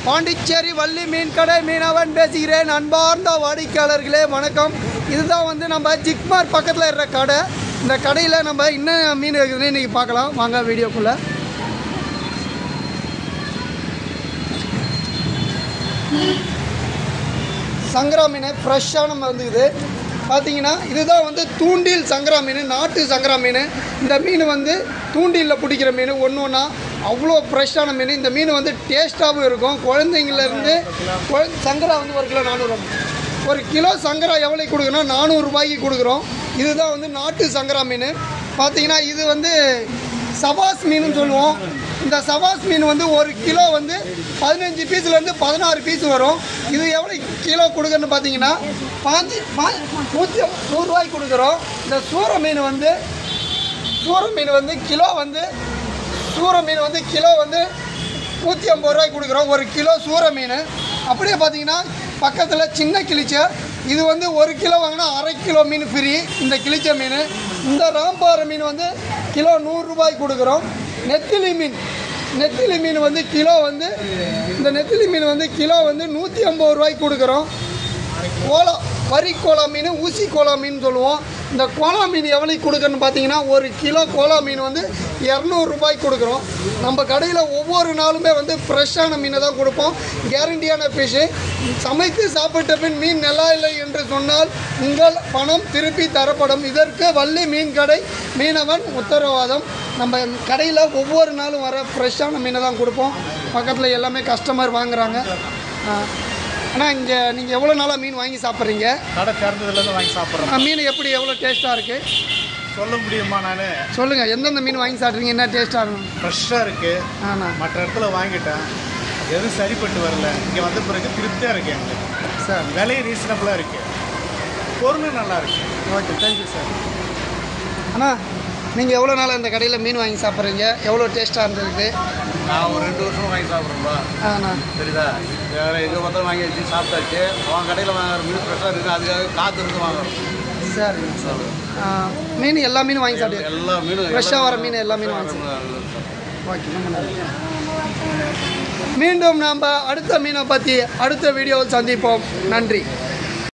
பாண்டிச்சேரி வள்ளி மீன் கடை மீனவன் பேசுகிறேன் அன்பார்ந்த வாடிக்கையாளர்களே வணக்கம் இதுதான் வந்து நம்ம ஜிக்மார் பக்கத்தில் இருக்கிற கடை இந்த கடையில் நம்ம என்ன மீன் இருக்குதுன்னு இன்றைக்கி பார்க்கலாம் வாங்க வீடியோக்குள்ளே சங்கரா மீன் ஃப்ரெஷ்ஷான வந்துக்குது பார்த்தீங்கன்னா இதுதான் வந்து தூண்டில் சங்கரா மீன் நாட்டு சங்கரா மீன் இந்த மீன் வந்து தூண்டிலில் பிடிக்கிற மீன் ஒன்று ஒன்றா அவ்வளோ ஃப்ரெஷ்ஷான மீன் இந்த மீன் வந்து டேஸ்ட்டாகவும் இருக்கும் குழந்தைங்கள்லேருந்து குழ சங்கரா வந்து ஒரு கிலோ நானூறு ஒரு கிலோ சங்கரா எவ்வளோக்கு கொடுக்குறோம் நானூறுரூபாய்க்கு கொடுக்குறோம் இதுதான் வந்து நாட்டு சங்கரா மீன் பார்த்தீங்கன்னா இது வந்து சபாஸ் மீன் சொல்லுவோம் இந்த சபாஸ் மீன் வந்து ஒரு கிலோ வந்து பதினஞ்சு பீஸ்லேருந்து பதினாறு பீஸ் வரும் இது எவ்வளோ கிலோ கொடுக்குறன்னு பார்த்தீங்கன்னா பாஞ்சு பா நூற்றி நூறுரூவாய்க்கு கொடுக்குறோம் இந்த சூர மீன் வந்து சூர மீன் வந்து கிலோ வந்து சூர மீன் வந்து கிலோ வந்து நூற்றி ஐம்பது ரூபாய்க்கு கொடுக்குறோம் ஒரு கிலோ சூர மீன் அப்படியே பார்த்தீங்கன்னா பக்கத்தில் சின்ன கிளிச்ச இது வந்து ஒரு கிலோ வாங்கினா அரை கிலோ மீன் ஃப்ரீ இந்த கிளிச்ச மீன் இந்த ராம்பாறை மீன் வந்து கிலோ நூறுரூபாய்க்கு கொடுக்குறோம் நெத்திலி மீன் நெத்திலி மீன் வந்து கிலோ வந்து இந்த நெத்திலி மீன் வந்து கிலோ வந்து நூற்றி ஐம்பது ரூபாய்க்கு கொடுக்குறோம் கோலா வரி கோலா மீன் ஊசி கோலா மீன் சொல்லுவோம் இந்த கோலா மீன் எவ்வளோக்கு கொடுக்குறன்னு பார்த்தீங்கன்னா ஒரு கிலோ கோலா மீன் வந்து இரநூறுபாய்க்கு கொடுக்குறோம் நம்ம கடையில் ஒவ்வொரு நாளுமே வந்து ஃப்ரெஷ்ஷான மீனை தான் கொடுப்போம் கேரண்டியான ஃபிஷ்ஷு சமைத்து சாப்பிட்ட பின் மீன் நல்லா இல்லை என்று சொன்னால் உங்கள் பணம் திருப்பி தரப்படும் இதற்கு வள்ளி மீன் கடை மீனவன் உத்தரவாதம் நம்ம கடையில் ஒவ்வொரு நாளும் வர ஃப்ரெஷ்ஷான மீனை தான் கொடுப்போம் பக்கத்தில் எல்லாமே கஸ்டமர் வாங்குறாங்க ஆ. ஆனால் இங்கே நீங்கள் எவ்வளோ நாளாக மீன் வாங்கி சாப்பிட்றீங்க கடை திறந்ததுலேருந்து வாங்கி சாப்பிட்றேன் ஆ, மீன் எப்படி எவ்வளோ டேஸ்ட்டாக இருக்குது சொல்ல முடியுமா நான் சொல்லுங்கள் எந்தெந்த மீன் வாங்கி சாப்பிட்றீங்க என்ன டேஸ்ட்டாக இருக்கும் ஃப்ரெஷ்ஷாக இருக்குது ஆண்ணா மற்ற இடத்துல வாங்கிட்டேன் அது எதுவும் சரிப்பட்டு வரல இங்கே வந்த பிறகு திருப்தியாக இருக்கு எங்களுக்கு சார் விலையும் ரீசனபிளாக இருக்குது பொருளும் நல்லா இருக்கு ஓகே தேங்க்யூ சார் அண்ணா நீங்கள் எவ்வளோ நாளாக இந்த கடையில் மீன் வாங்கி சாப்பிட்றீங்க எவ்வளோ டேஸ்ட்டாக இருந்திருக்கு நான் ஒரு ரெண்டு வருஷம் வாங்கி சாப்பிட்றோம்ப்பா ஆண்ணா சரிதா வேறு எங்கே பார்த்தாலும் வாங்கி வச்சு சாப்பிட்டாச்சு அவன் கடையில் வாங்குற மீன் ஃப்ரெஷ்ஷாக இருக்குது அதுக்காக காத்து இருந்து வாங்குறோம் சரிங்க சார் ஆ, மீன் எல்லா மீனும் வாங்கி சாப்பிடுங்க எல்லா மீனும் ஃப்ரெஷ்ஷாக வர மீன் எல்லா மீனும் வாங்கி சாப்பிடுங்க. ஓகே ரொம்ப நன்றி மீண்டும் நாம் அடுத்த மீனை பற்றி அடுத்த வீடியோவில் சந்திப்போம் நன்றி